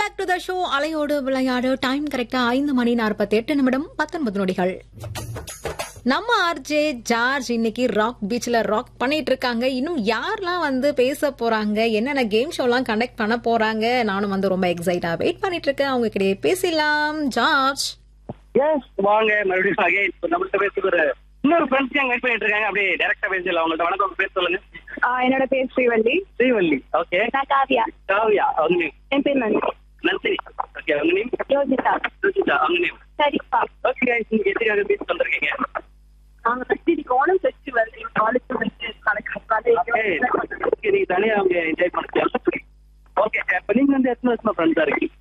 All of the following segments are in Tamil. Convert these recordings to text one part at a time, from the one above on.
பேக் டு த ஷோ அலையோடு விளையாடு டைம் கரெக்டா ஐந்து மணி நாற்பத்தி எட்டு நிமிடம் பத்தொன்பது நொடிகள் நம்ம ஆர்ஜே ஜார்ஜ் இன்னைக்கு ராக் பீச்ல ராக் பண்ணிட்டு இருக்காங்க இன்னும் யாரெல்லாம் வந்து பேச போறாங்க என்னென்ன கேம் ஷோலாம் கண்டக்ட் பண்ண போறாங்க நானும் வந்து ரொம்ப எக்ஸைட்டா வெயிட் பண்ணிட்டு இருக்கேன் அவங்க கிட்டே பேசலாம் ஜார்ஜ் எஸ் வாங்க மறுபடியும் அகைன் இப்போ நம்மள்ட்ட பேசுகிற ஒரு இன்னொரு ஃப்ரெண்ட்ஸ் அங்க வெயிட் பண்ணிட்டு இருக்காங்க அப்படியே டைரக்டா பேசல அவங்கள்ட்ட வணக்கம் உங்க பேர் சொல்லுங்க ஆ, என்னோட பேர் ஸ்ரீவள்ளி ஸ்ரீவல்லி ஓகே நான் காவியா காவியா அவங்க name. என் பேர் நந்தி நந்தினி ஓகே அவங்க நேம் யோகிதா ருச்சிதா அவங்க நேம் சரிப்பா ஓகே கைஸ் நீங்க எதுக்காக பீச் வந்திருக்கீங்க நாங்க ஃபர்ஸ்ட் இது ஓணம் ஃபெஸ்டிவல் காலேஜ் நடக்கும் ஏய், ஓகே நீங்க தனியா அவங்க என்ஜாய் பண்ணிக்கலாம் ஓகே அப்ப நீங்க வந்து எத்தனை வருஷமா ஃப்ரெண்ட்ஸா இருக்கீங்க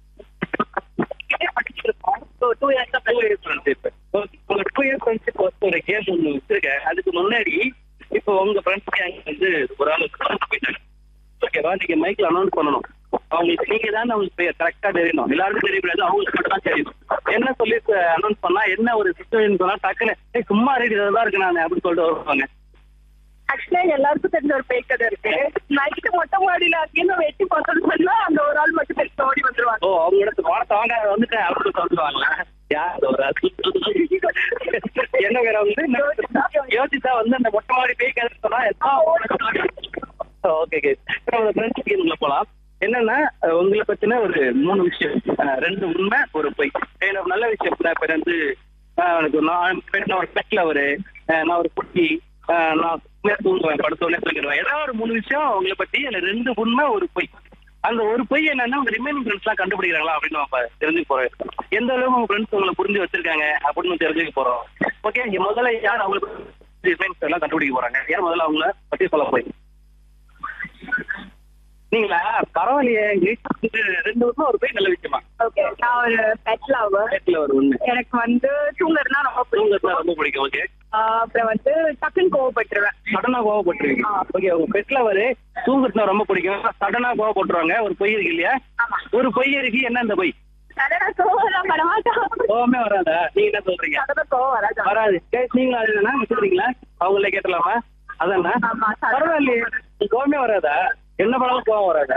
two years two years friendship okay உங்க டூ இயர்ஸ் ஃப்ரெண்ட்ஷிப் ஒரு கேம் ஒன்று வச்சிருக்கேன் அதுக்கு முன்னாடி இப்போ உங்க ஃப்ரெண்ட்ஸ் கேங் வந்து ஒரு ஆள் காலேஜ் போயிட்டாங்க ஓகேவா நீங்க மைக்ல அனௌன்ஸ் பண்ணணும் அவங்களுக்கு நீங்க தான் அவங்களுக்கு கரெக்டா தெரியணும் எல்லாருக்கும் தெரியக்கூடாது அவங்களுக்கு மட்டும் தான் தெரியும் என்ன சொல்லி அனௌன்ஸ் பண்ணா என்ன ஒரு சுச்சுவேஷன் சொன்னா டக்குன்னு "ஏய், சும்மா ரெடி தான் இருக்கு நான் அப்படின்னு சொல்லிட்டு வருவாங்க ஆக்சுவலா எல்லாருக்கும் தெரிஞ்ச ஒரு பேய் கதை இருக்கு நைட்டு மொட்டை மாடியில அங்கேருந்து வெட்டி பார்த்தோம்னு சொன்னா அந்த ஒரு ஆள் மட்டும் தெரிஞ்சு ஓடி வந்துருவாங்க ஓ அவங்க இடத்து வார்த்தை வாங்க வந்துட்டேன் அப்படின்னு சொல்லுவாங்களா யார் அது ஒரு ஆள்? என்ன வேற வந்து யோசிச்சா வந்து அந்த மொட்டை மாடி பேய் கதை சொன்னா ஓகே ஓகே ஃப்ரெண்ட்ஸ் கேம்ல போலாம் என்னன்னா அஹ், உங்களை பத்தின ஒரு மூணு விஷயம் அஹ், ரெண்டு உண்மை ஒரு பொய் எனக்கு நல்ல விஷயம் நான் இப்ப வந்து அஹ், எனக்கு நான் நான் ஒரு பெட் லவரு நான் ஒரு குட்டி அஹ், நான் உண்மையா தூங்குவேன் படுத்தோடனே தூங்கிடுவேன் ஏதாவது ஒரு மூணு விஷயம் உங்களை பத்தி அதுல ரெண்டு உண்மை ஒரு பொய் அந்த ஒரு பொய் என்னன்னா உங்க ரிமைனிங் ஃப்ரெண்ட்ஸ் எல்லாம் கண்டுபிடிக்கிறாங்களா அப்படின்னு நம்ம தெரிஞ்சுக்க போறோம் எந்த அளவுக்கு உங்க ஃப்ரெண்ட்ஸ் உங்களை புரிஞ்சு வச்சிருக்காங்க அப்படின்னு தெரிஞ்சுக்க போறோம் ஓகே இங்க முதல்ல யார் அவங்களுக்கு ரிமைனிங் எல்லாம் கண்டுபிடிக்க போறாங்க யார் முதல்ல அவங்கள பத்தி சொல்ல போய் நீங்களா பரவாயில்லையே எங்க ரெண்டு வருஷம் ஒரு போய் நல்ல விஷயமா ஓகே நான் ஒரு பெட் லவர் வீட்டுல ஒரு ஒண்ணு எனக்கு வந்து தூங்குறதுனா ரொம்ப பிடிக்கும் தூங்கத்தான் ரொம்ப பிடிக்கும் ஓகே ஆஹ் அப்புறம் வந்து டக்குன்னு கோவப்பட்டுருவேன் சடனா கோவப்பட்டுருவீங்க ஓகே உங்க பெட்ல ஒரு தூங்குறதுனா ரொம்ப பிடிக்கும் சடனா கோவப்பட்டுருவாங்க ஒரு பொய் இருக்கு இல்லையா ஆமா. ஒரு பொய் இருக்கு என்ன அந்த பொய் சடனா கோவம் பட மாட்டோம் கோவமே வராதா நீங்க என்ன சொல்றீங்க சடனா கோவம் வராது வராது கேஸ் நீங்களும் அது என்ன வச்சுக்கிறீங்களா அவங்களே கேட்டலாமா அதானா ஆமா, சரி. பரவாயில்லையே உங்களுக்கு கோவமே வராதா என்ன பண்ணாலும் கோவம் வராதா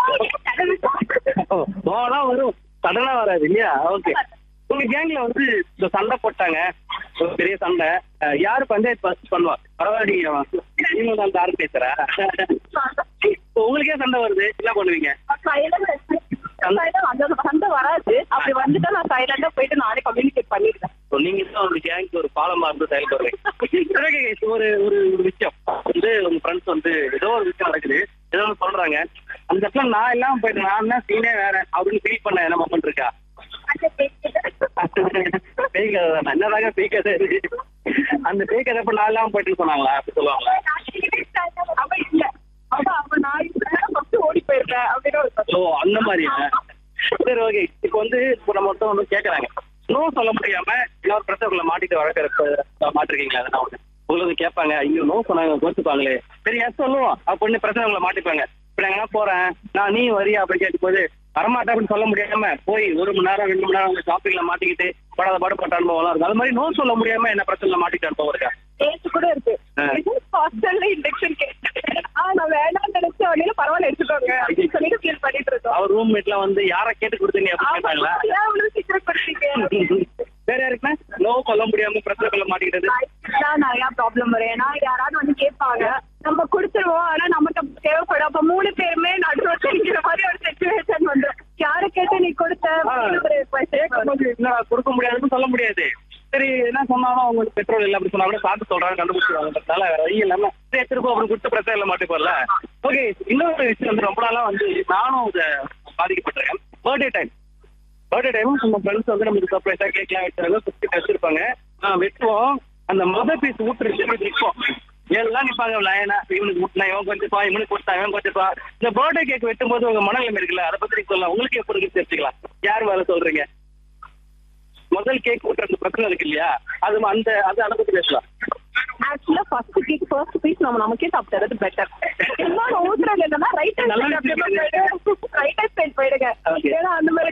கோவம்லாம் வரும் சடனா வராது இல்லையா ஓகே உங்க கேங்ல வந்து இந்த சண்டை போட்டாங்க ஒரு பெரிய சண்டை அஹ், யாரு பஞ்சாயத்து ஃபர்ஸ்ட் பண்ணுவா பரவாயில்லைங்க நீங்க வந்து அந்த ஆறு பேசுறா இப்போ உங்களுக்கே சண்டை வருது என்ன பண்ணுவீங்க அந்த சண்டை வராது அப்படி வந்துட்டா நான் சைலண்டா போயிட்டு நானே கம்யூனிகேட் பண்ணிடுறேன் So, நீங்க தான் ஒரு கேங்க்கு ஒரு பாலமா இருந்து செயல்படுறீங்க Okay, guys, ஒரு ஒரு ஒரு விஷயம் வந்து உங்க ஃப்ரெண்ட்ஸ் வந்து ஏதோ ஒரு விஷயம் நடக்குது ஏதோ ஒன்று சொல்றாங்க அந்த இடத்துல நான் எல்லாம் போயிட்டு நான் தான் சீனே வேற அப்படின்னு ஃபீல் பண்ண என்ன மொமெண்ட் இருக்கா பேய் கதை தான் என்னதாங்க பேய் கதை இருக்கு அந்த பேய் கதை இப்ப நான் எல்லாம் போயிட்டு சொன்னாங்களா அப்படி சொல்லுவாங்களா அவ இல்ல அவ அவ நான் ஃபர்ஸ்ட் ஓடி போயிருக்கேன் அப்படின்னு ஒரு ஓ அந்த மாதிரியா சரி ஓகே இப்போ வந்து இப்போ நம்ம ஒருத்தவங்க வந்து கேட்கறாங்க நோ சொல்ல முடியாம இன்னொரு பிரச்சனை மாட்டிட்டு வளர்க்குற மாட்டிருக்கீங்களா அதெல்லாம் ஒண்ணு உங்களுக்கு கேட்பாங்க ஐயோ நோ சொன்னாங்க கோச்சுப்பாங்களே சரி எஸ் சொல்லுவோம் அப்படின்னு பிரச்சனை உங்களை மாட்டிப்பாங்க இப்போ நான் எங்கன்னா போறேன் நான் நீ வரியா அப்படின்னு கேட்கும்போது வரமாட்டேன் அப்படின்னு சொல்ல முடியாம போய் ஒரு மணி நேரம் ரெண்டு மணி நேரம் உங்க ஷாப்பிங்ல மாட்டிக்கிட்டு படாத பாடுபட்ட அனுபவம்லாம் இருக்கு அது மாதிரி நோ சொல்ல முடியாம என்ன பிரச்சனை மாட்டிக்கிட்ட அனுபவம் இருக்கா டேஸ்ட் கூட இருக்கு ஆ. ஹாஸ்டல்ல இண்டக்ஷன் கேட்டேன் ஆ நான் வேணாம்னு நினைச்ச உடனே பரவாயில்ல எடுத்துக்கோங்க அப்படின்னு சொல்லிட்டு ஃபீல் பண்ணிட்டு இருக்கோம் அவர் ரூம்மேட்ல வந்து யாரை கேட்டு கொடுத்தீங்க அப்படின்னு கேட்டாங்களா ஆமா, ஏன் அவ்வளவு சீக்கிரம் படுத்தீங்க வேற யாருக்குன்னா நோ சொல்ல முடியாம பிரச்சனைக்குள்ள மாட்டிக்கிட்டது தான் நிறைய ப்ராப்ளம் வரும் ஏன்னா யாராவது வந்து கேட்பாங்க நம்ம கொடுத்துருவோம் ஆனா நமக்கு அப்ப தேவைப்படும் அப்ப மூணு பேருமே நடுவில் தெரிக்கிற மாதிரி ஒரு சுச்சுவேஷன் வந்து யாரை கேட்டு நீ கொடுத்த ஆ. ஒரு question கேட்கும்போது என்ன கொடுக்க முடியாதுன்னு சொல்ல முடியாது சரி என்ன சொன்னாலும் அவங்க பெட்ரோல் இல்லை அப்படி சொன்னா கூட பார்த்து சொல்றாங்க கண்டுபிடிச்சிருவாங்கன்றதால வேற வழி இல்லாம சரி திரும்ப அப்படி கொடுத்து பிரச்சனை இல்லை மாட்டிப்போம்ல ஓகே இன்னொரு விஷயம் வந்து ரொம்ப நாளா வந்து நானும் இதை பாதிக்கப்பட்டிருக்கேன் பர்த்டே டைம் பர்த்டே டைம் நம்ம ஃப்ரெண்ட்ஸ் வந்து நமக்கு சர்ப்ரைஸா கேக்லாம் வச்சாங்க குட்டி வச்சிருப்பாங்க ஆஹ் வெட்டுவோம் அந்த மொதல் பீஸ் ஊட்டுறது நிற்போம் எல்லாம் நிப்பாங்க லைனா இவனுக்கு ஊட்டினா இவன் கொஞ்சப்பா இவனுக்கு கொடுத்தா இவன் கொஞ்சப்பா இந்த பர்த்டே கேக் வெட்டும் போது உங்க மனநிலைமை இருக்குல்ல அதை பத்தி நீங்க சொல்லலாம் உங்களுக்கு எப்படி இருக்கு தெரிஞ்சுக்கலாம் யார் வேலை சொல்றீங்க முதல் கேக் ஊட்டுறது பிரச்சனை இருக்கு இல்லையா அது அந்த அது அதை பத்தி பேசலாம் ஆக்சுவலா ஃபர்ஸ்ட் கேக் ஃபர்ஸ்ட் பீஸ் நம்ம நமக்கே சாப்பிட்டது பெட்டர் இன்னொரு ஊத்துறது என்னன்னா ரைட் நல்ல ஹேண்ட் விஷயம். ரைட் ஹேண்ட் சைடு போயிடுங்க Okay. ஏன்னா அந்த மாதிரி